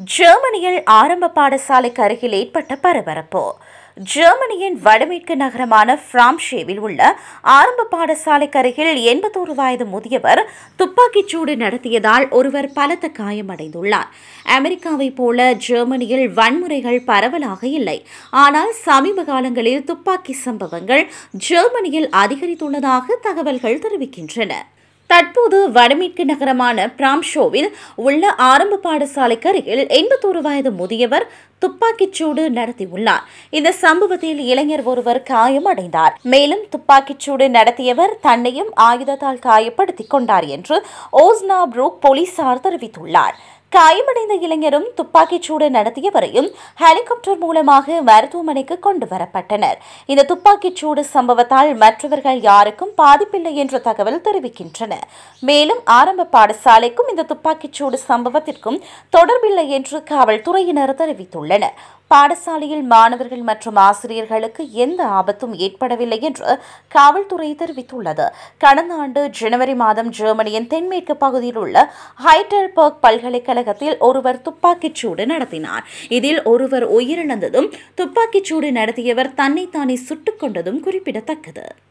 ஜெர்மனியில் ஆரம்ப பாடசாலைக்கு அருகில் ஏற்பட்ட பரபரப்பு ஜெர்மனியின் வடமேற்கு நகரமான பிராம்ஷேவில் உள்ள ஆரம்ப பாடசாலைக்கு அருகில் எண்பத்தோரு வயது முதியவர் துப்பாக்கிச் சூடு நடத்தியதால் ஒருவர் பலத்த காயமடைந்துள்ளார் அமெரிக்காவைப் போல ஜெர்மனியில் வன்முறைகள் பரவலாக இல்லை ஆனால் சமீப காலங்களில் துப்பாக்கி சம்பவங்கள் ஜெர்மனியில் அதிகரித்துள்ளதாக தகவல்கள் தெரிவிக்கின்றன தற்போது வடமேற்கு நகரமான பிராம்ஷோவில் உள்ள ஆரம்ப பாடசாலைக்கு அருகில் எண்பத்தோரு வயது முதியவர் துப்பாக்கிச் சூடு நடத்தியுள்ளார் இந்த சம்பவத்தில் இளைஞர் ஒருவர் காயமடைந்தார் மேலும் துப்பாக்கிச் சூடு நடத்தியவர் தன்னையும் ஆயுதத்தால் காயப்படுத்திக் கொண்டார் என்று ஓஸ்னா புரூக் போலீசார் தெரிவித்துள்ளார் காயமடைந்த இளைஞரும் துப்பாக்கிச் சூடு நடத்தியவரையும் ஹெலிகாப்டர் மூலமாக மருத்துவமனைக்கு கொண்டு வரப்பட்டனர் இந்த துப்பாக்கிச் சூடு சம்பவத்தால் மற்றவர்கள் யாருக்கும் பாதிப்பில்லை என்ற தகவல் தெரிவிக்கின்றன மேலும் ஆரம்ப பாடசாலைக்கும் இந்த துப்பாக்கிச் சூடு சம்பவத்திற்கும் தொடர்பில்லை என்று காவல்துறையினர் தெரிவித்துள்ளனர் பாடசாலையில் மாணவர்கள் மற்றும் ஆசிரியர்களுக்கு எந்த ஆபத்தும் ஏற்படவில்லை என்று காவல்துறை தெரிவித்துள்ளது கடந்த ஆண்டு ஜனவரி மாதம் ஜெர்மனியின் தென்மேற்கு பகுதியில் உள்ள ஹைடல்பர்க் பல்கலைக்கழகத்தில் ஒருவர் துப்பாக்கிச் சூடு நடத்தினார் இதில் ஒருவர் உயிரிழந்ததும் துப்பாக்கிச் சூடு நடத்தியவர் தன்னைத்தானே சுட்டுக் கொண்டதும் குறிப்பிடத்தக்கது